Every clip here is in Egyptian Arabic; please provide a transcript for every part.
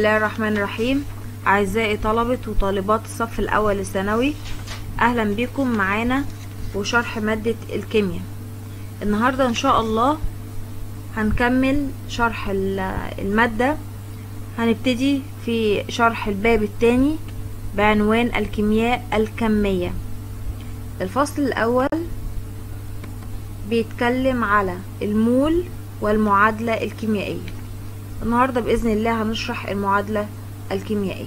الله الرحمن الرحيم أعزائي طلبة وطالبات الصف الأول الثانوي أهلا بكم معانا وشرح مادة الكيمياء النهاردة إن شاء الله هنكمل شرح ال- المادة هنبتدي في شرح الباب الثاني بعنوان الكيمياء الكمية الفصل الأول بيتكلم على المول والمعادلة الكيميائية النهاردة بإذن الله هنشرح المعادلة الكيميائية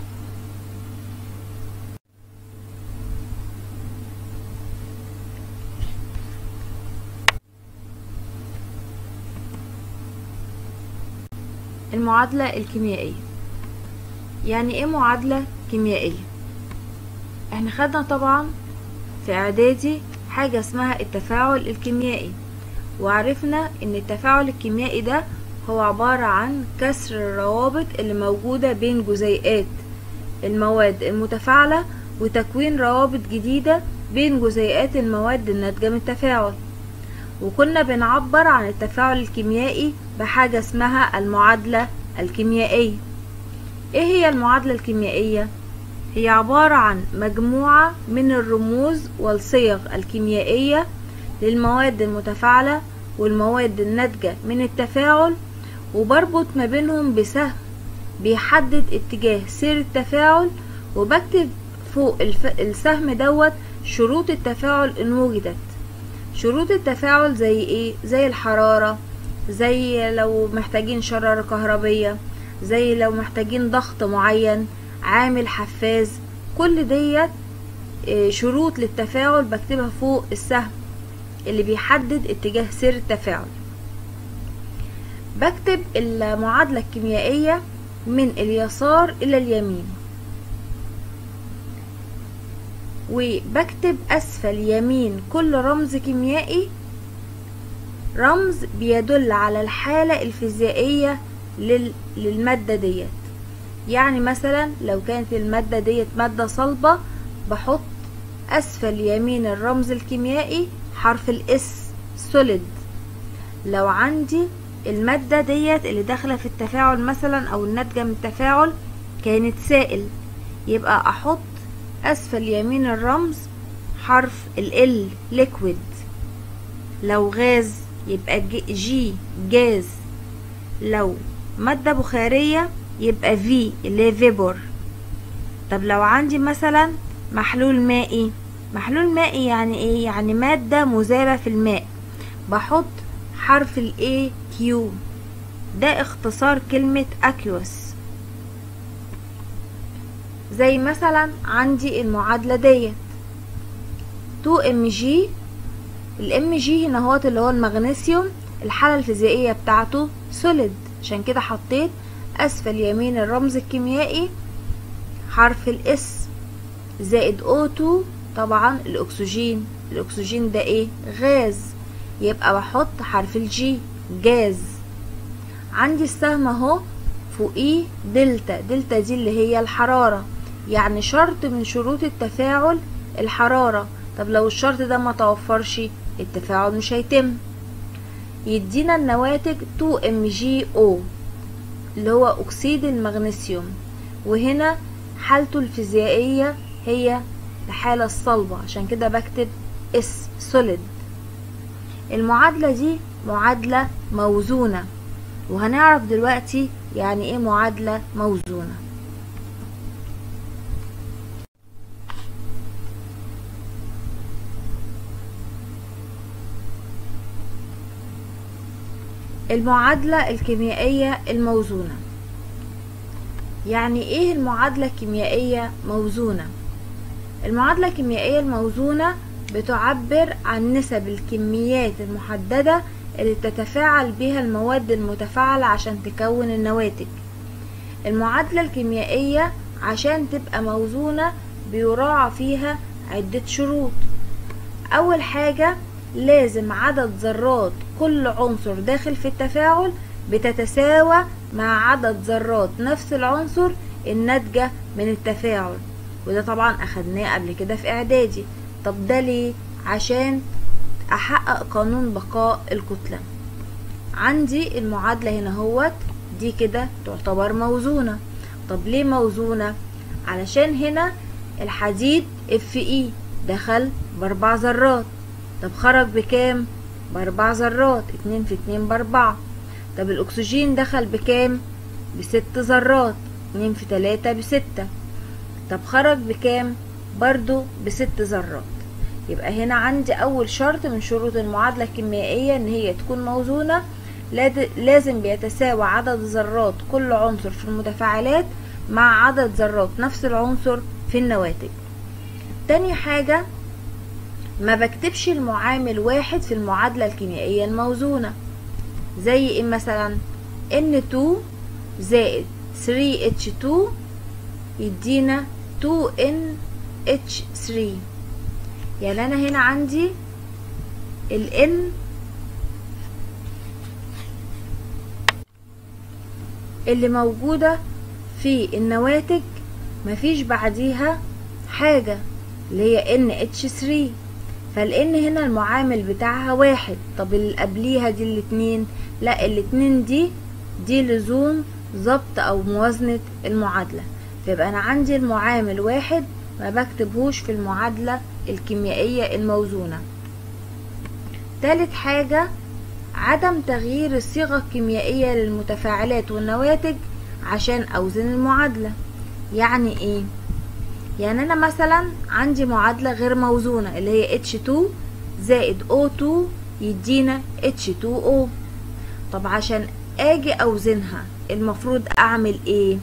المعادلة الكيميائية يعني ايه معادلة كيميائية احنا خدنا طبعا في اعدادي حاجة اسمها التفاعل الكيميائي وعرفنا ان التفاعل الكيميائي ده هو عبارة عن كسر الروابط اللي موجودة بين جزيئات المواد المتفاعلة وتكوين روابط جديدة بين جزيئات المواد الناتجة من التفاعل وكنا بنعبر عن التفاعل الكيميائي بحاجة اسمها المعادلة الكيميائية ايه هي المعادلة الكيميائية؟ هي عبارة عن مجموعة من الرموز والصيغ الكيميائية للمواد المتفاعلة والمواد الناتجة من التفاعل وبربط ما بينهم بسهم بيحدد اتجاه سير التفاعل وبكتب فوق الف... السهم دوت شروط التفاعل ان وجدت شروط التفاعل زي ايه زي الحرارة زي لو محتاجين شرارة كهربية زي لو محتاجين ضغط معين عامل حفاز كل ديت شروط للتفاعل بكتبها فوق السهم اللي بيحدد اتجاه سير التفاعل بكتب المعادلة الكيميائية من اليسار إلى اليمين وبكتب أسفل يمين كل رمز كيميائي رمز بيدل على الحالة الفيزيائية لل... للمادة ديت يعني مثلا لو كانت المادة ديت مادة صلبة بحط أسفل يمين الرمز الكيميائي حرف الاس سوليد لو عندي المادة ديت اللي داخلة في التفاعل مثلا أو الناتجة من التفاعل كانت سائل يبقى أحط أسفل يمين الرمز حرف ال ليكويد لو غاز يبقى جي جاز لو مادة بخارية يبقى في اللي هي فيبور طب لو عندي مثلا محلول مائي محلول مائي يعني ايه يعني مادة مذابة في الماء بحط حرف ال A Q ده اختصار كلمة aqueous زي مثلا عندي المعادلة ديت 2mg الام جي هنا هو اللي هو المغنيسيوم الحالة الفيزيائية بتاعته سوليد عشان كده حطيت اسفل يمين الرمز الكيميائي حرف الاس زائد O2 طبعا الاكسجين الاكسجين ده ايه غاز يبقى بحط حرف الجي جاز عندي السهم اهو فوقيه دلتا دلتا دي اللي هي الحرارة يعني شرط من شروط التفاعل الحرارة طب لو الشرط ده ما توفرش التفاعل مش هيتم يدينا النواتج 2MgO اللي هو أكسيد المغنيسيوم وهنا حالته الفيزيائية هي الحالة الصلبة عشان كده بكتب اس سوليد المعادلة دي معادلة موزونة وهنعرف دلوقتي يعني ايه معادلة موزونة المعادلة الكيميائية الموزونة يعني ايه المعادلة الكيميائية موزونة المعادلة الكيميائية الموزونة بتعبر عن نسب الكميات المحددة اللي تتفاعل بها المواد المتفاعلة عشان تكون النواتج المعادلة الكيميائية عشان تبقى موزونة بيراعى فيها عدة شروط أول حاجة لازم عدد ذرات كل عنصر داخل في التفاعل بتتساوى مع عدد ذرات نفس العنصر الناتجة من التفاعل وده طبعا أخدناه قبل كده في إعدادي طب ده ليه؟ عشان أحقق قانون بقاء الكتلة عندي المعادلة هنا هوت دي كده تعتبر موزونة طب ليه موزونة علشان هنا الحديد اف اي دخل باربع ذرات طب خرج بكام باربع ذرات اتنين في اتنين باربعة طب الاكسجين دخل بكام بست ذرات اتنين في تلاتة بستة طب خرج بكام برضو بست ذرات يبقى هنا عندي اول شرط من شروط المعادلة الكيميائية ان هي تكون موزونة لازم بيتساوى عدد ذرات كل عنصر في المتفاعلات مع عدد ذرات نفس العنصر في النواتج تاني حاجة ما بكتبش المعامل واحد في المعادلة الكيميائية الموزونة زي ايه مثلا N2 زائد 3H2 يدينا 2NH3 يعني انا هنا عندي ال N اللي موجودة في النواتج مفيش بعديها حاجة اللي هي NH3 فالان هنا المعامل بتاعها واحد طب اللي قبليها دي الاتنين لا الاتنين دي دي لزوم ضبط او موازنة المعادلة فيبقى انا عندي المعامل واحد ما بكتبهوش في المعادلة الكيميائية الموزونة تالت حاجة عدم تغيير الصيغة الكيميائية للمتفاعلات والنواتج عشان اوزن المعادلة يعني ايه يعني انا مثلا عندي معادلة غير موزونة اللي هي H2 زائد O2 يدينا H2O طب عشان اجي اوزنها المفروض اعمل ايه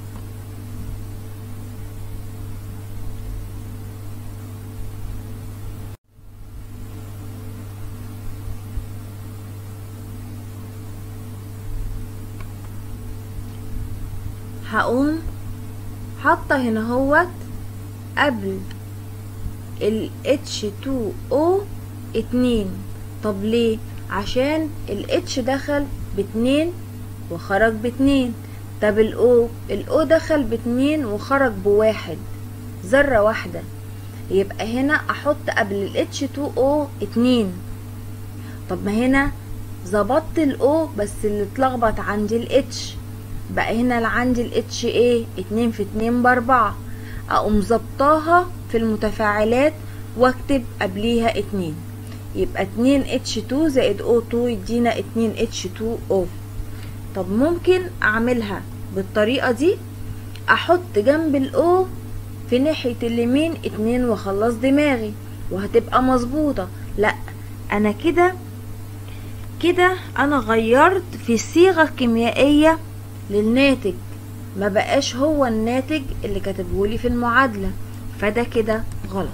هقوم حاطه هنا هوت قبل ال H2O اتنين طب ليه عشان ال H دخل باتنين وخرج باتنين طب ال O ال O دخل باتنين وخرج بواحد ذرة واحدة يبقى هنا احط قبل ال H2O اتنين طب ما هنا ظبطت ال O بس اللي اتلخبط عندي ال H بقى هنا اللي عندي ال H ايه اتنين في اتنين باربعة اقوم ظبطاها في المتفاعلات واكتب قبليها اتنين يبقى اتنين H2 زائد O2 يدينا اتنين H2O طب ممكن اعملها بالطريقة دي احط جنب الأو في ناحية اليمين اتنين واخلص دماغي وهتبقى مظبوطة لا انا كده كده انا غيرت في الصيغة الكيميائية للناتج ما بقاش هو الناتج اللي كاتبهولي في المعادلة فده كده غلط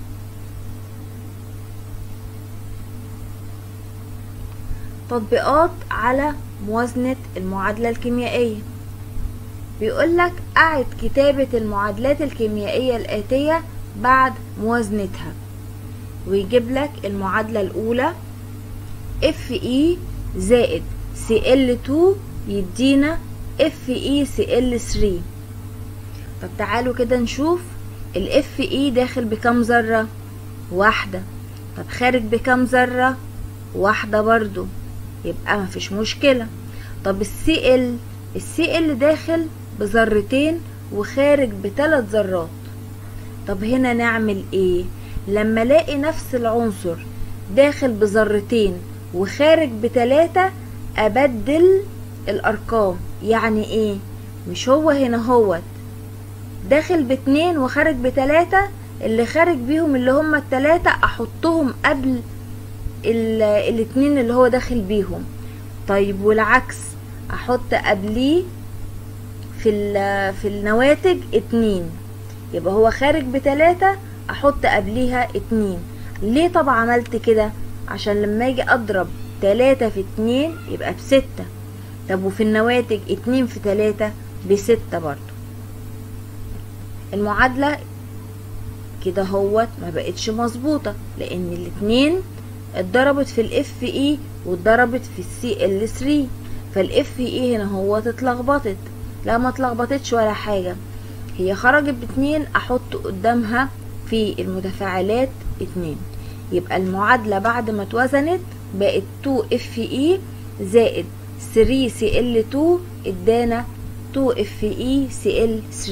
تطبيقات على موازنة المعادلة الكيميائية بيقولك أعد كتابة المعادلات الكيميائية الآتية بعد موازنتها ويجيب لك المعادلة الأولى Fe زائد Cl2 يدينا FeCl3 طب تعالوا كده نشوف ال Fe داخل بكم ذرة واحدة طب خارج بكم ذرة واحدة برضو يبقى مفيش مشكلة طب الCl الCl داخل بذرتين وخارج بثلاث ذرات طب هنا نعمل ايه لما الاقي نفس العنصر داخل بذرتين وخارج بتلاتة ابدل الارقام يعني ايه مش هو هنا هوت داخل باتنين وخارج بتلاتة اللي خارج بيهم اللي هما التلاتة احطهم قبل الاتنين اللي هو داخل بيهم طيب والعكس احط قبليه في في النواتج اتنين يبقى هو خارج بتلاتة احط قبليها اتنين ليه طب عملت كده عشان لما اجي اضرب تلاتة في اتنين يبقى بستة طب وفي النواتج اتنين في تلاتة بستة برضو المعادلة كده هوت ما بقتش مظبوطة لان الاتنين اتضربت في الاف اي واتضربت في السي ال 3 فالاف اي هنا هوت اتلخبطت لا ما اتلخبطتش ولا حاجة هي خرجت باتنين احط قدامها في المتفاعلات اتنين يبقى المعادلة بعد ما اتوزنت بقت 2 اف اي زائد 3 سي ال 2 ادانا 2FeCl3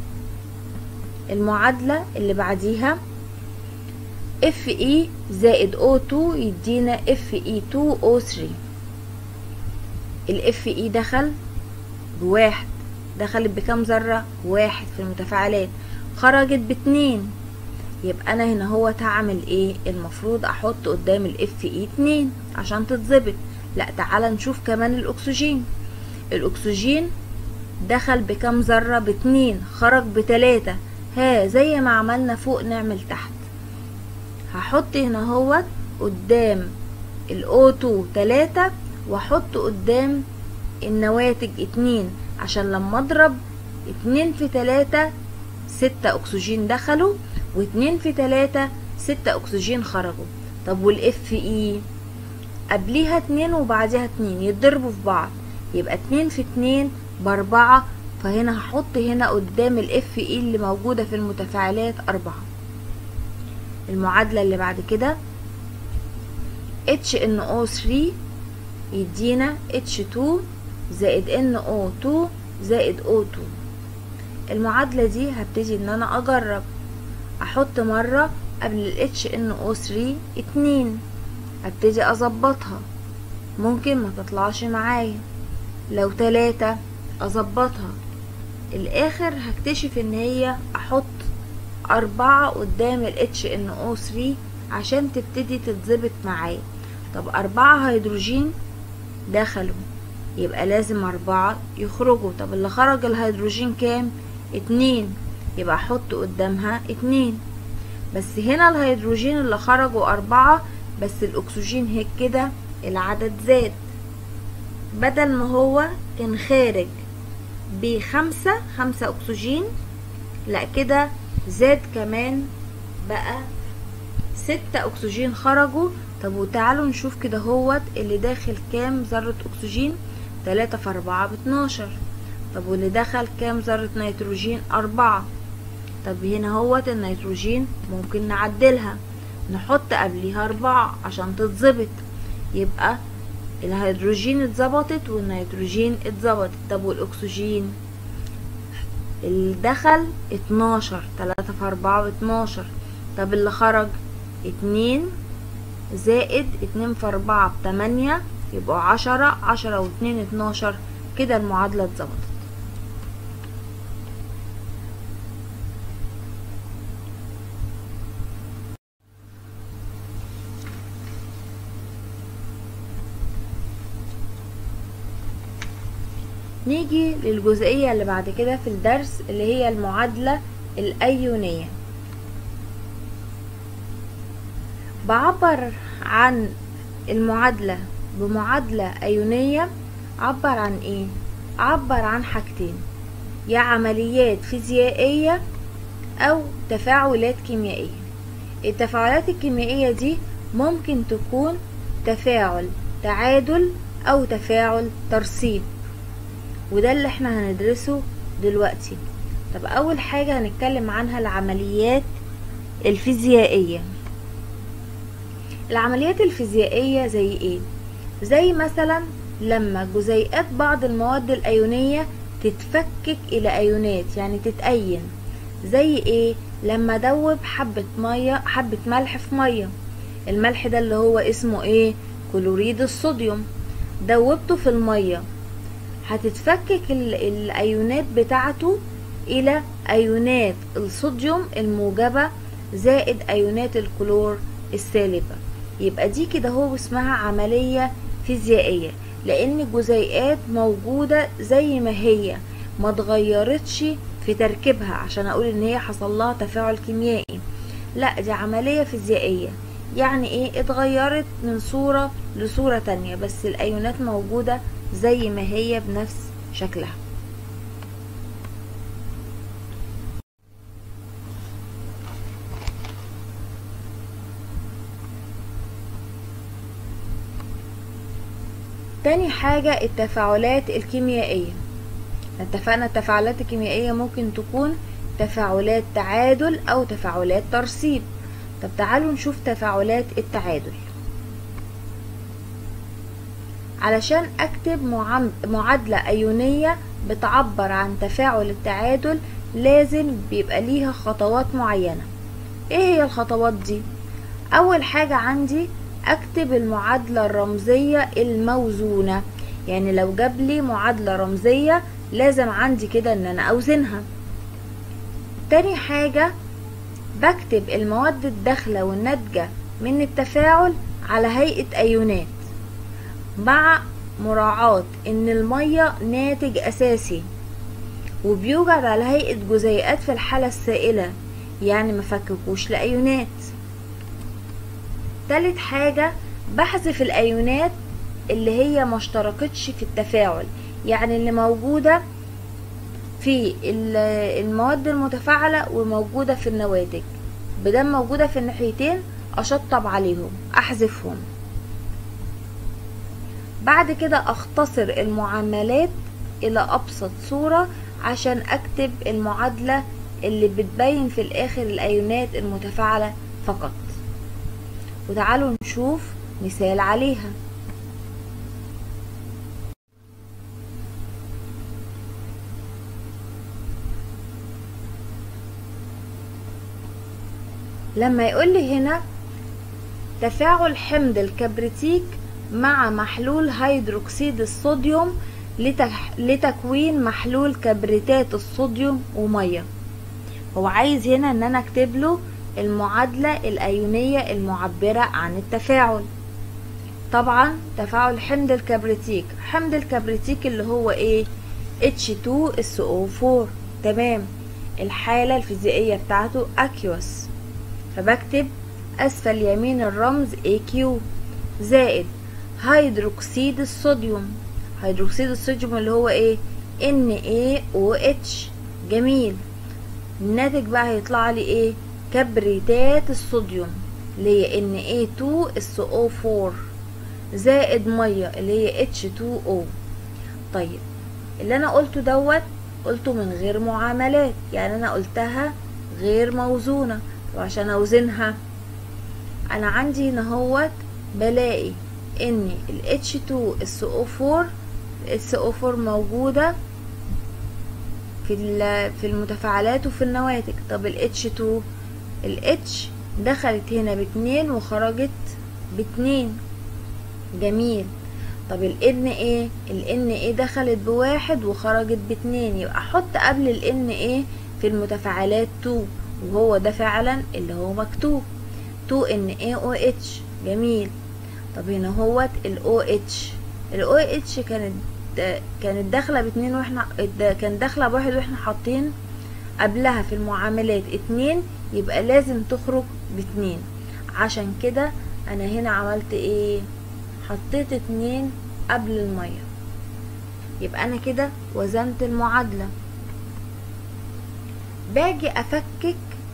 المعادلة اللي بعديها Fe زائد O2 يدينا Fe2O3 ال Fe دخل بواحد دخلت بكام ذرة واحد في المتفاعلات خرجت باتنين يبقى انا هنا هو هعمل ايه المفروض احط قدام الاف اي اتنين عشان تتظبط لا تعالى نشوف كمان الاكسجين الاكسجين دخل بكام ذرة باتنين خرج بتلاتة ها زي ما عملنا فوق نعمل تحت هحط هنا هو قدام الاو 2 تلاتة واحط قدام النواتج اتنين عشان لما اضرب اتنين في تلاتة ستة اكسجين دخلوا واتنين في تلاتة ستة اكسجين خرجوا طب والاف اي قبليها اتنين وبعديها اتنين يتضربوا في بعض يبقى اتنين في اتنين باربعة فهنا هحط هنا قدام الاف اي اللي موجودة في المتفاعلات اربعة المعادلة اللي بعد كده HNO3 يدينا H2 زائد NO2 زائد O2 المعادلة دي هبتدي ان انا اجرب احط مرة قبل ال HNO3 اتنين ابتدي اظبطها ممكن ما تطلعش معايا لو تلاتة اظبطها الاخر هكتشف ان هي احط اربعة قدام ال HNO3 عشان تبتدي تتظبط معايا طب اربعة هيدروجين دخلوا يبقى لازم اربعة يخرجوا طب اللي خرج الهيدروجين كام اتنين يبقى احط قدامها اتنين بس هنا الهيدروجين اللي خرجوا اربعة بس الاكسجين هيك كده العدد زاد بدل ما هو كان خارج بخمسة خمسة اكسجين لا كده زاد كمان بقى ستة اكسجين خرجوا طب وتعالوا نشوف كده هوت اللي داخل كام ذرة اكسجين تلاتة في اربعة باتناشر طب واللي دخل كام ذرة نيتروجين اربعة طب هنا هوت النيتروجين ممكن نعدلها نحط قبليها اربعة عشان تتظبط يبقى الهيدروجين اتظبطت والنيتروجين اتظبطت طب والاكسجين اللي دخل اتناشر تلاتة في اربعة باتناشر طب اللي خرج اتنين زائد اتنين في اربعة بتمانية يبقوا عشرة عشرة واتنين اتناشر كده المعادلة اتظبطت نيجي للجزئية اللي بعد كده في الدرس اللي هي المعادلة الأيونية بعبر عن المعادلة بمعادلة أيونية عبر عن ايه عبر عن حاجتين يا عمليات فيزيائية أو تفاعلات كيميائية التفاعلات الكيميائية دي ممكن تكون تفاعل تعادل أو تفاعل ترسيب وده اللي احنا هندرسه دلوقتي طب اول حاجة هنتكلم عنها العمليات الفيزيائية العمليات الفيزيائية زي ايه زي مثلا لما جزيئات بعض المواد الايونية تتفكك الى ايونات يعني تتأين زي ايه لما دوب حبة مية حبة ملح في مية الملح ده اللي هو اسمه ايه كلوريد الصوديوم دوبته في المية هتتفكك الايونات بتاعته الى ايونات الصوديوم الموجبة زائد ايونات الكلور السالبة يبقى دي كده هو اسمها عملية فيزيائية لان الجزيئات موجودة زي ما هي ما اتغيرتش في تركيبها عشان اقول ان هي حصل لها تفاعل كيميائي لا دي عملية فيزيائية يعني ايه اتغيرت من صورة لصورة تانية بس الايونات موجودة زي ما هي بنفس شكلها تاني حاجة التفاعلات الكيميائية اتفقنا التفاعلات الكيميائية ممكن تكون تفاعلات تعادل أو تفاعلات ترسيب طب تعالوا نشوف تفاعلات التعادل علشان اكتب معادلة ايونية بتعبر عن تفاعل التعادل لازم بيبقى ليها خطوات معينة ايه هي الخطوات دي اول حاجة عندي اكتب المعادلة الرمزية الموزونة يعني لو جاب لي معادلة رمزية لازم عندي كده ان انا اوزنها تاني حاجة بكتب المواد الداخلة والناتجة من التفاعل على هيئة ايونات مع مراعاة ان المية ناتج اساسي وبيوجد على هيئة جزيئات في الحالة السائلة يعني مفككوش لأيونات تالت حاجة بحذف الأيونات اللي هي ما اشتركتش في التفاعل يعني اللي موجودة في المواد المتفاعلة وموجودة في النواتج بدل موجودة في الناحيتين أشطب عليهم أحذفهم بعد كده أختصر المعاملات إلى أبسط صورة عشان أكتب المعادلة اللي بتبين في الآخر الأيونات المتفاعلة فقط وتعالوا نشوف مثال عليها لما يقول لي هنا تفاعل حمض الكبريتيك مع محلول هيدروكسيد الصوديوم لتكوين محلول كبريتات الصوديوم وميه هو عايز هنا ان انا اكتب له المعادلة الايونية المعبرة عن التفاعل طبعا تفاعل حمض الكبريتيك حمض الكبريتيك اللي هو ايه H2SO4 تمام الحالة الفيزيائية بتاعته aqueous فبكتب اسفل يمين الرمز AQ زائد هيدروكسيد الصوديوم هيدروكسيد الصوديوم اللي هو ايه NaOH جميل الناتج بقى هيطلع لي ايه كبريتات الصوديوم اللي هي Na2SO4 زائد ميه اللي هي H2O طيب اللي انا قلته دوت قلته من غير معاملات يعني انا قلتها غير موزونه وعشان اوزنها انا عندي هنا هوت بلاقي ان ال H2SO4 ال SO4 موجوده في في المتفاعلات وفي النواتج طب ال H2 ال H دخلت هنا باتنين وخرجت باتنين جميل طب ال Na ال Na دخلت بواحد وخرجت باتنين يبقى احط قبل ال Na في المتفاعلات 2 وهو ده فعلا اللي هو مكتوب 2 NaOH جميل طب هنا هوت ال OH ال OH كانت كانت داخله باتنين واحنا كان داخله بواحد واحنا حاطين قبلها في المعاملات اتنين يبقى لازم تخرج باتنين عشان كده انا هنا عملت ايه حطيت اتنين قبل المية يبقى انا كده وزنت المعادلة باجي افكك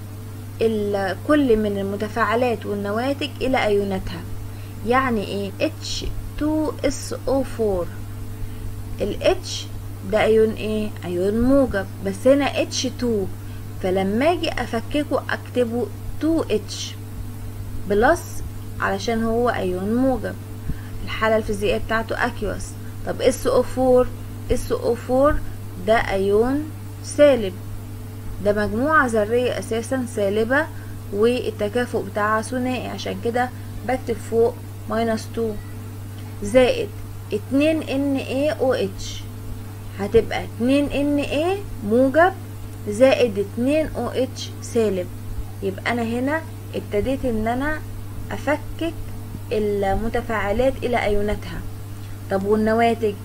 كل من المتفاعلات والنواتج الى ايوناتها يعني ايه H2SO4 ال H ده ايون ايه ايون موجب بس هنا H2 فلما اجي افككه اكتبه 2H بلس علشان هو ايون موجب الحالة الفيزيائية بتاعته aqueous طب SO4 SO4 ده ايون سالب ده مجموعة ذرية اساسا سالبة والتكافؤ بتاعها ثنائي عشان كده بكتب فوق ماينس 2 زائد اتنين NaOH هتبقى اتنين Na موجب زائد اتنين OH سالب يبقى انا هنا ابتديت ان انا افكك المتفاعلات الى ايوناتها طب والنواتج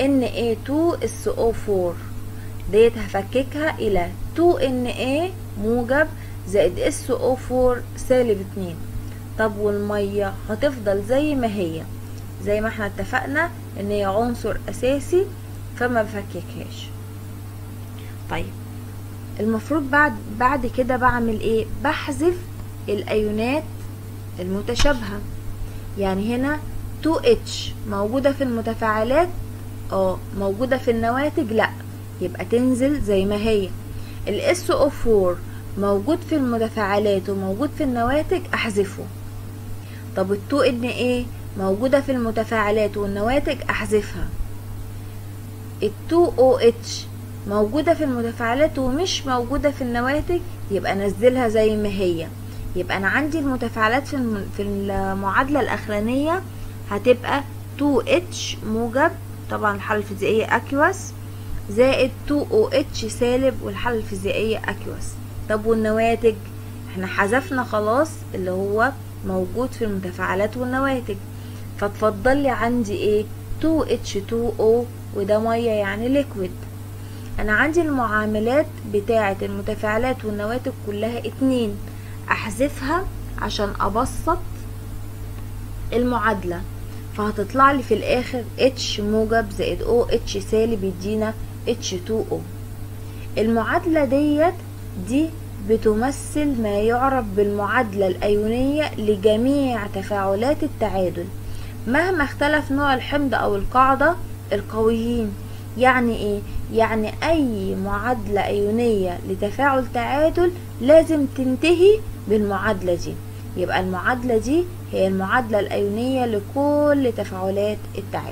Na2SO4 ديت هفككها الى 2Na موجب زائد SO4 سالب 2 طب والمية هتفضل زي ما هي زي ما احنا اتفقنا ان هي عنصر اساسي فما بفككهاش طيب المفروض بعد بعد كده بعمل ايه بحذف الايونات المتشابهه يعني هنا 2H موجودة في المتفاعلات اه موجودة في النواتج لا يبقى تنزل زي ما هي ال SO4 موجود في المتفاعلات وموجود في النواتج احذفه طب ال 2 Na موجودة في المتفاعلات والنواتج احذفها ال 2OH موجودة في المتفاعلات ومش موجودة في النواتج يبقى انزلها زي ما هي يبقى انا عندي المتفاعلات في الم- في المعادلة الاخرانية هتبقى 2H موجب طبعا الحالة الفيزيائية aqueous زائد 2OH سالب والحالة الفيزيائية aqueous طب والنواتج احنا حذفنا خلاص اللي هو موجود في المتفاعلات والنواتج فتفضل لي عندي ايه 2H2O وده مية يعني ليكويد انا عندي المعاملات بتاعة المتفاعلات والنواتج كلها اتنين احذفها عشان ابسط المعادلة فهتطلع لي في الاخر H موجب زائد OH سالب يدينا H2O المعادلة ديت دي بتمثل ما يعرف بالمعادلة الأيونية لجميع تفاعلات التعادل مهما اختلف نوع الحمض أو القاعدة القويين يعني ايه؟ يعني أي معادلة أيونية لتفاعل تعادل لازم تنتهي بالمعادلة دي يبقى المعادلة دي هي المعادلة الأيونية لكل تفاعلات التعادل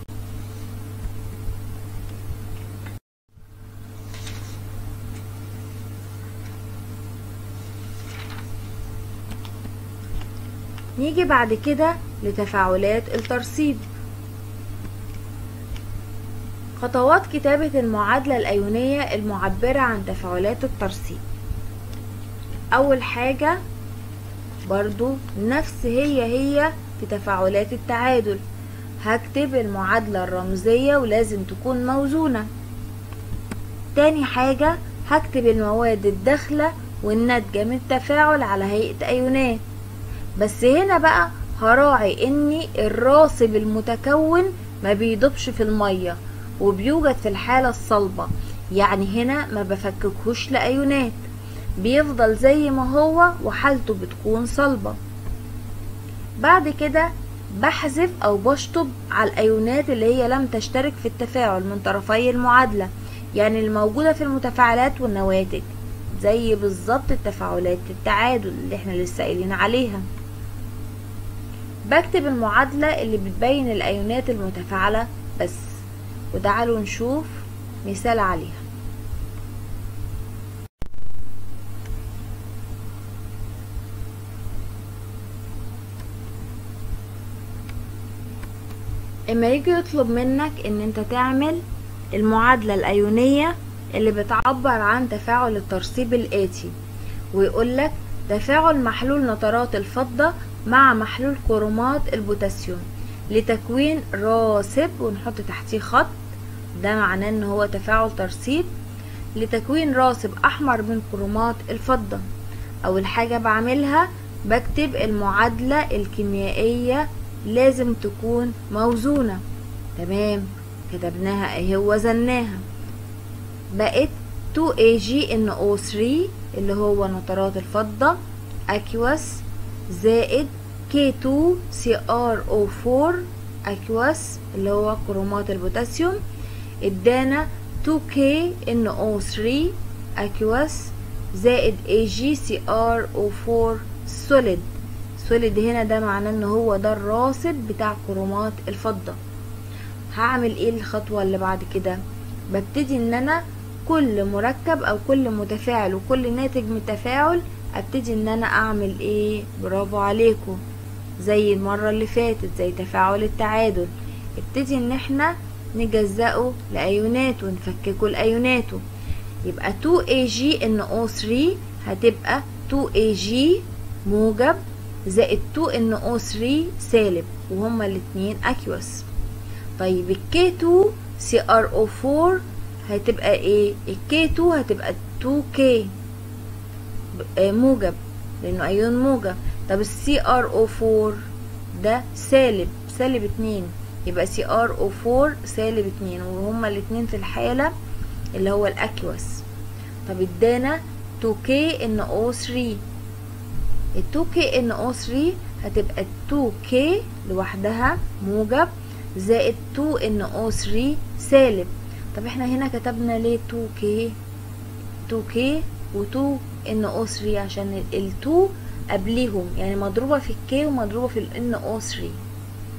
نيجي بعد كده لتفاعلات الترسيب خطوات كتابة المعادلة الأيونية المعبرة عن تفاعلات الترسيب أول حاجة برضو نفس هي هي في تفاعلات التعادل هكتب المعادلة الرمزية ولازم تكون موزونة تاني حاجة هكتب المواد الداخلة والناتجة من التفاعل على هيئة أيونات بس هنا بقى هراعي ان الراصب المتكون ما بيدوبش في المية وبيوجد في الحالة الصلبة يعني هنا ما بفككهوش لأيونات بيفضل زي ما هو وحالته بتكون صلبة بعد كده بحذف او بشطب على الايونات اللي هي لم تشترك في التفاعل من طرفي المعادلة يعني الموجودة في المتفاعلات والنواتج زي بالظبط التفاعلات التعادل اللي احنا لسه قايلين عليها بكتب المعادلة اللي بتبين الايونات المتفاعلة بس وتعالوا نشوف مثال عليها اما يجي يطلب منك ان انت تعمل المعادلة الايونية اللي بتعبر عن تفاعل الترسيب الاتي ويقولك تفاعل محلول نترات الفضة مع محلول كرومات البوتاسيوم لتكوين راسب ونحط تحتيه خط ده معناه ان هو تفاعل ترسيب لتكوين راسب احمر من كرومات الفضة اول حاجة بعملها بكتب المعادلة الكيميائية لازم تكون موزونة تمام كتبناها اهي وزناها بقت 2AgNO3 اللي هو نترات الفضة aqueous زائد K2CrO4 aqueous اللي هو كرومات البوتاسيوم ادانا 2KNO3 aqueous زائد AgCrO4 solid solid هنا ده معناه ان هو ده الراسب بتاع كرومات الفضة هعمل ايه الخطوة اللي بعد كده ببتدي ان انا كل مركب او كل متفاعل وكل ناتج من تفاعل ابتدي ان انا اعمل ايه برافو عليكم زي المرة اللي فاتت زي تفاعل التعادل ابتدي ان احنا نجزأه لأيونات ونفككه لأيوناته يبقى 2AgNO3 هتبقى 2Ag موجب زائد 2NO3 سالب وهما الاتنين aqueous طيب ال K2CrO4 هتبقى ايه ال K2 هتبقى 2K موجب لانه ايون موجب طب ال CrO4 ده سالب سالب اتنين يبقى CrO4 سالب اتنين وهما الاتنين في الحالة اللي هو الاكيوس طب ادانا 2KNO3 ال 2KNO3 هتبقى 2K لوحدها موجب زائد 2NO3 سالب طب احنا هنا كتبنا ليه 2K 2K و 2NO3 عشان ال 2 قبليهم يعني مضروبة في الك ومضروبة في ال NO3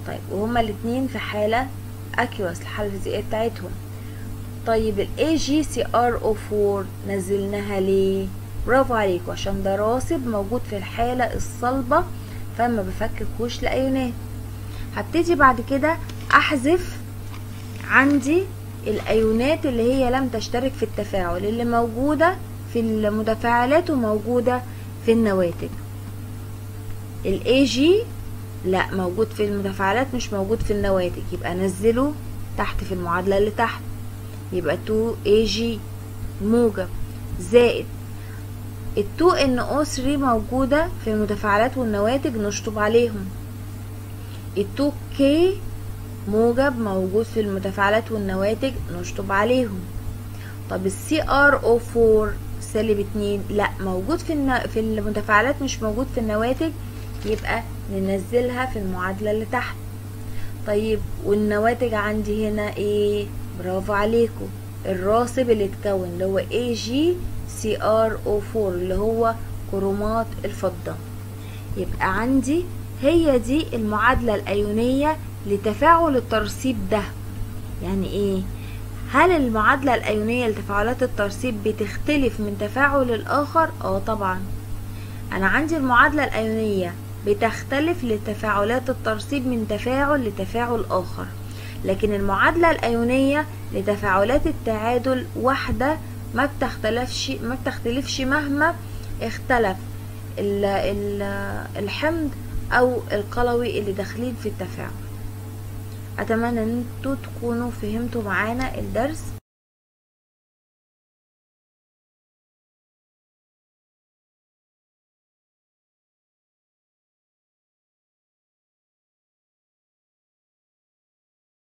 طيب وهما الاتنين في حالة aqueous الحالة الفيزيائية بتاعتهم طيب ال AgCrO4 نزلناها ليه برافو عليكم عشان ده راسب موجود في الحالة الصلبة فما بفككوش لأيونات هبتدي بعد كده احذف عندي الايونات اللي هي لم تشترك في التفاعل اللي موجودة في المتفاعلات وموجودة في النواتج ال AG لا موجود في المتفاعلات مش موجود في النواتج يبقى انزله تحت في المعادلة اللي تحت يبقى 2AG موجب زائد ال 2NO3 موجودة في المتفاعلات والنواتج نشطب عليهم ال 2K موجب موجود في المتفاعلات والنواتج نشطب عليهم طب ال CrO4 سالب اتنين لا موجود في الن... في المتفاعلات مش موجود في النواتج يبقى ننزلها في المعادلة اللي تحت طيب والنواتج عندي هنا ايه برافو عليكم الراسب اللي اتكون اللي هو AgCrO4 اللي هو كرومات الفضة يبقى عندي هي دي المعادلة الأيونية لتفاعل الترسيب ده يعني ايه هل المعادلة الأيونية لتفاعلات الترسيب بتختلف من تفاعل الآخر؟ اه طبعا أنا عندي المعادلة الأيونية بتختلف لتفاعلات الترسيب من تفاعل لتفاعل آخر لكن المعادلة الأيونية لتفاعلات التعادل واحدة ما بتختلفش ما بتختلفش مهما اختلف ال ال الحمض أو القلوي اللي داخلين في التفاعل أتمنى أن انتوا تكونوا فهمتوا معانا الدرس